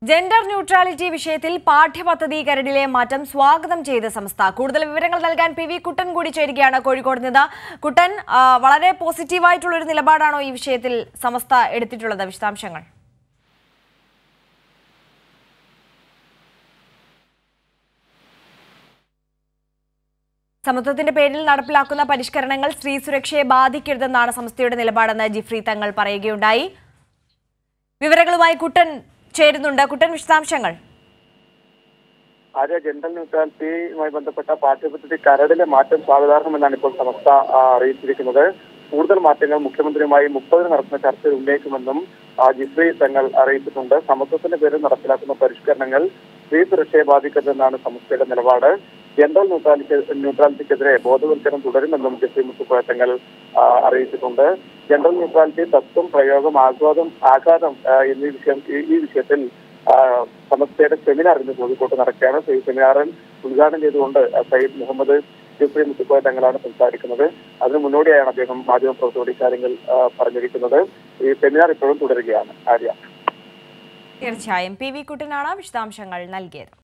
gender neutrality വിഷയത്തിൽ പാഠ്യപദ്ധതി കരടിലെ മാറ്റം സ്വാഗതം ചെയ്ത സംസ്ഥ കൂടുതൽ വിവരങ്ങൾ നൽകാൻ പി വി കുട്ടൻ കൂടി ചേരുകയാണ് കോഴിക്കോട് നിന്ന് കുട്ടൻ ആ, വളരെ പോസിറ്റീവായിട്ടുള്ള ഒരു നിലപാടാണോ ഈ വിഷയത്തിൽ സമസ്ത എടുത്തിട്ടുള്ളത് വിശദാംശങ്ങൾ സമത്വത്തിന്റെ പേരിൽ നടപ്പിലാക്കുന്ന പരിഷ്കരണങ്ങൾ സ്ത്രീ സുരക്ഷയെ ബാധിക്കരുതെന്നാണ് സംസ്ഥയുടെ നിലപാടെന്ന് ജിഫ്രി തങ്ങൾ പറയുകയുണ്ടായി വിവരങ്ങളുമായി കുട്ടൻ ചേരുന്നുണ്ട് കുട്ടൻ വിശദാംശങ്ങൾ ആര്യ ജെൻഡർ ന്യൂട്രാലിറ്റിയുമായി ബന്ധപ്പെട്ട പാഠ്യപദ്ധതി കരടിലെ മാറ്റം സ്വാഗതാർഹമെന്നാണ് ഇപ്പോൾ സമസ്ത ആ, അറിയിച്ചിരിക്കുന്നത് കൂടുതൽ മാറ്റങ്ങൾ മുഖ്യമന്ത്രിയുമായി മുപ്പതിന് നടത്തുന്ന ചർച്ചയിൽ ഉന്നയിക്കുമെന്നും ആ, ജിഫ്രി തങ്ങൾ അറിയിച്ചിട്ടുണ്ട് സമത്വത്തിന്റെ പേരിൽ നടപ്പിലാക്കുന്ന പരിഷ്കരണങ്ങൾ സ്ത്രീ സുരക്ഷയെ ബാധിക്കരുതെന്നാണ് സമസ്തയുടെ നിലപാട് ജെൻഡർ ന്യൂട്രാലിറ്റി ന്യൂട്രാലിറ്റിക്കെതിരെ ബോധവൽക്കരണം തുടരുമെന്നും ജിഫ്രി മുത്തുക്കോയ തങ്ങൾ ആ, അറിയിച്ചിട്ടുണ്ട് ജെൻഡർ ന്യൂട്രാലിറ്റി തത്വം പ്രയോഗം ആഘാതം ആഘാതം ആ, എന്നീ വിഷയം ഈ- ഈ വിഷയത്തിൽ ആ, സമസ്തയുടെ സെമിനാർ ഇന്ന് കോഴിക്കോട്ട് നടക്കുകയാണ് ഈ സെമിനാറിൽ ഉദ്ഘാടനം ചെയ്തുകൊണ്ട് സയ്യിദ് മുഹമ്മദ് ജിഫ്രി മുത്തുക്കോയ തങ്ങളാണ് സംസാരിക്കുന്നത് അതിന് മുന്നോടിയായാണ് അദ്ദേഹം മാധ്യമപ്രവർത്തകരോട് ഇക്കാര്യങ്ങൾ ആ, പറഞ്ഞിരിക്കുന്നത് ഈ സെമിനാർ ഇപ്പോഴും തുടരുകയാണ് ആര്യ തീർച്ചയായും പി വി കുട്ടനാണ് വിശദാംശങ്ങൾ നൽകിയത്